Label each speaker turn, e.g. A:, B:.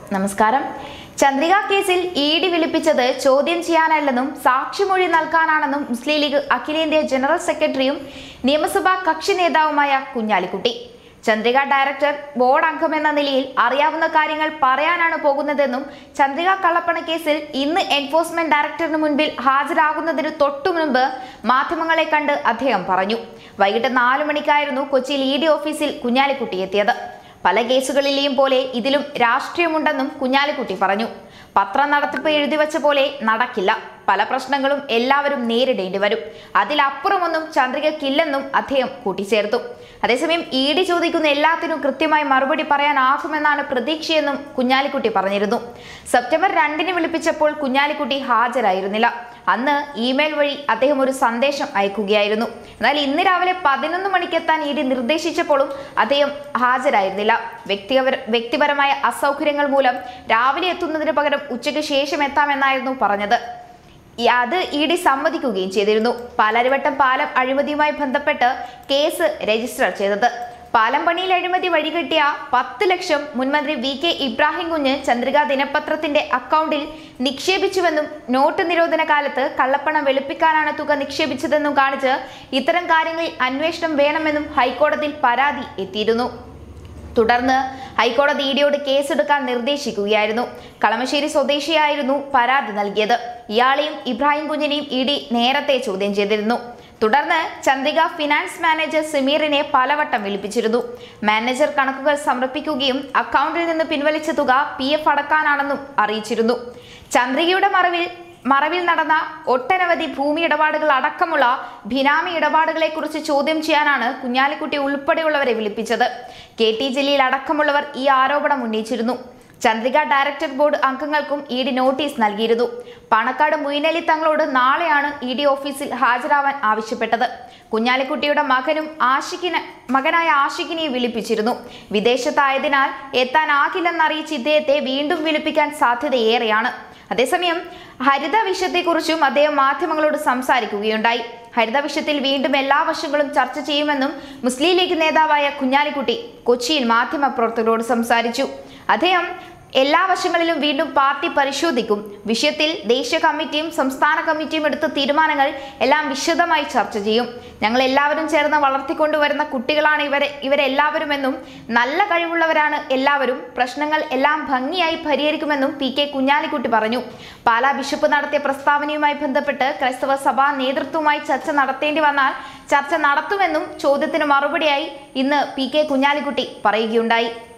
A: നമസ്കാരം ചന്ദ്രിക കേസിൽ E D വിളിപ്പിച്ചത് ചോദ്യം ചെയ്യാനല്ലെന്നും സാക്ഷിമൊഴി നൽകാനാണെന്നും മുസ്ലിം ലീഗ് അഖിലേന്ത്യാ ജനറൽ സെക്രട്ടറിയും നിയമസഭാ കക്ഷി നേതാവുമായ കുഞ്ഞാലിക്കുട്ടി ചന്ദ്രിക ഡയറക്ടർ ബോർഡ് അംഗമെന്ന നിലയിൽ അറിയാവുന്ന കാര്യങ്ങൾ പറയാനാണ് പോകുന്നതെന്നും ചന്ദ്രിക കള്ളപ്പണ കേസിൽ ഇന്ന് എൻഫോഴ്സ്മെന്റ് ഡയറക്ടറിന് മുൻപിൽ ഹാജരാകുന്നതിന് തൊട്ടു മുൻപ് മാധ്യമങ്ങളെ കണ്ട് അദ്ദേഹം പറഞ്ഞു വൈകിട്ട് നാലു മണിക്കായിരുന്നു കൊച്ചിയിൽ ഇ ഡി ഓഫീസിൽ കുഞ്ഞാലിക്കുട്ടി എത്തിയത് പല കേസുകളിലെയും പോലെ ഇതിലും രാഷ്ട്രീയമുണ്ടെന്നും കുഞ്ഞാലിക്കുട്ടി പറഞ്ഞു പത്രം നടത്തിപ്പ് എഴുതി വച്ച പോലെ നടക്കില്ല പല പ്രശ്നങ്ങളും എല്ലാവരും നേരിടേണ്ടി വരും അതിലപ്പുറമൊന്നും ചന്ദ്രികയ്ക്കില്ലെന്നും അദ്ദേഹം കൂട്ടിച്ചേർത്തു അതേസമയം ഇ ഡി ചോദിക്കുന്ന എല്ലാത്തിനും കൃത്യമായി മറുപടി പറയാനാകുമെന്നാണ് പ്രതീക്ഷയെന്നും കുഞ്ഞാലിക്കുട്ടി പറഞ്ഞിരുന്നു സെപ്റ്റംബർ രണ്ടിന് വിളിപ്പിച്ചപ്പോൾ കുഞ്ഞാലിക്കുട്ടി ഹാജരായിരുന്നില്ല അന്ന് ഇമെയിൽ വഴി അദ്ദേഹം ഒരു സന്ദേശം അയക്കുകയായിരുന്നു എന്നാൽ ഇന്ന് രാവിലെ പതിനൊന്ന് മണിക്കെത്താൻ ഇ ഡി നിർദ്ദേശിച്ചപ്പോഴും അദ്ദേഹം ഹാജരായിരുന്നില്ല വ്യക്തിപര വ്യക്തിപരമായ അസൗകര്യങ്ങൾ മൂലം രാവിലെ എത്തുന്നതിന് പകരം ഉച്ചയ്ക്ക് ശേഷം എത്താമെന്നായിരുന്നു പറഞ്ഞത് ഈ- അത് ഇ ഡി സമ്മതിക്കുകയും ചെയ്തിരുന്നു പാലാരിവട്ടം പാലം അഴിമതിയുമായി ബന്ധപ്പെട്ട് കേസ് രജിസ്റ്റർ ചെയ്തത് പാലം പണിയിൽ അഴിമതി വഴികിട്ടിയ പത്ത് ലക്ഷം മുൻമന്ത്രി വി കെ ഇബ്രാഹിം കുഞ്ഞ് ചന്ദ്രിക ദിനപത്രത്തിന്റെ അക്കൗണ്ടിൽ നിക്ഷേപിച്ചുവെന്നും നോട്ട് നിരോധന കാലത്ത് കള്ളപ്പണം വെളുപ്പിക്കാനാണ് തുക നിക്ഷേപിച്ചതെന്നും കാണിച്ച് ഇത്തരം കാര്യങ്ങളിൽ അന്വേഷണം വേണമെന്നും ഹൈക്കോടതിയിൽ പരാതി എത്തിയിരുന്നു തുടർന്ന് ഹൈക്കോടതി ഇഡിയോട് കേസെടുക്കാൻ നിർദ്ദേശിക്കുകയായിരുന്നു കളമശ്ശേരി സ്വദേശിയായിരുന്നു പരാതി നൽകിയത് ഇയാളെയും ഇബ്രാഹിം കുഞ്ഞിനെയും ഇ ഡി നേരത്തെ ചോദ്യം ചെയ്തിരുന്നു തുടർന്ന് ചന്ദ്രിക ഫിനാൻസ് മാനേജർ സമീറിനെ പലവട്ടം വിളിപ്പിച്ചിരുന്നു മാനേജർ കണക്കുകൾ സമർപ്പിക്കുകയും അക്കൗണ്ടിൽ നിന്ന് പിൻവലിച്ച തുക പി എഫ് അടക്കാനാണെന്നും അറിയിച്ചിരുന്നു ചന്ദ്രികയുടെ മറവിൽ മറവിൽ നടന്ന ഒട്ടനവധി ഭൂമി ഇടപാടുകൾ അടക്കമുള്ള ബിനാമി ഇടപാടുകളെ കുറിച്ച് ചോദ്യം ചെയ്യാനാണ് കുഞ്ഞാലിക്കുട്ടി ഉൾപ്പെടെയുള്ളവരെ വിളിപ്പിച്ചത് കെ ടി ജലീൽ അടക്കമുള്ളവർ ഈ ആരോപണം ഉന്നയിച്ചിരുന്നു ചന്ദ്രിക ഡയറക്ടർ ബോർഡ് അംഗങ്ങൾക്കും ഇ ഡി നോട്ടീസ് നൽകിയിരുന്നു പണക്കാട് മൊയ്നലി തങ്ങളോട് നാളെയാണ് ഇ ഡി ഓഫീസിൽ ഹാജരാവാൻ ആവശ്യപ്പെട്ടത് കുഞ്ഞാലിക്കുട്ടിയുടെ മകനും ആഷിക്കിന് മകനായ ആഷിക്കിനെ വിളിപ്പിച്ചിരുന്നു വിദേശത്തായതിനാൽ എത്താനാകില്ലെന്നറിയിച്ച് ഇദ്ദേഹത്തെ വീണ്ടും വിളിപ്പിക്കാൻ സാധ്യതയേറെയാണ് അതേസമയം ഹരിത വിഷയത്തെക്കുറിച്ചും അദ്ദേഹം മാധ്യമങ്ങളോട് സംസാരിക്കുകയുണ്ടായി ഹരിത വിഷയത്തിൽ വീണ്ടും എല്ലാ വശങ്ങളും ചർച്ച ചെയ്യുമെന്നും മുസ്ലിം ലീഗ് നേതാവായ കുഞ്ഞാലിക്കുട്ടി കൊച്ചിയിൽ മാധ്യമപ്രവർത്തകരോട് സംസാരിച്ചു അദ്ദേഹം എല്ലാ വശങ്ങളിലും വീണ്ടും പാർട്ടി പരിശോധിക്കും വിഷയത്തിൽ ദേശീയ കമ്മിറ്റിയും സംസ്ഥാന കമ്മിറ്റിയും എടുത്ത തീരുമാനങ്ങൾ എല്ലാം വിശദമായി ചർച്ച ചെയ്യും ഞങ്ങൾ എല്ലാവരും ചേർന്ന് വളർത്തിക്കൊണ്ടുവരുന്ന കുട്ടികളാണ് ഇവരെ ഇവരെല്ലാവരുമെന്നും നല്ല കഴിവുള്ളവരാണ് എല്ലാവരും പ്രശ്നങ്ങൾ എല്ലാം ഭംഗിയായി പരിഹരിക്കുമെന്നും പി കെ കുഞ്ഞാലിക്കുട്ടി പറഞ്ഞു പാലാ ബിഷപ്പ് നടത്തിയ പ്രസ്താവനയുമായി ബന്ധപ്പെട്ട് ക്രൈസ്തവ സഭാ നേതൃത്വവുമായി ചർച്ച നടത്തേണ്ടി വന്നാൽ ചർച്ച നടത്തുമെന്നും ചോദ്യത്തിന് മറുപടിയായി ഇന്ന് പി കെ കുഞ്ഞാലിക്കുട്ടി പറയുകയുണ്ടായി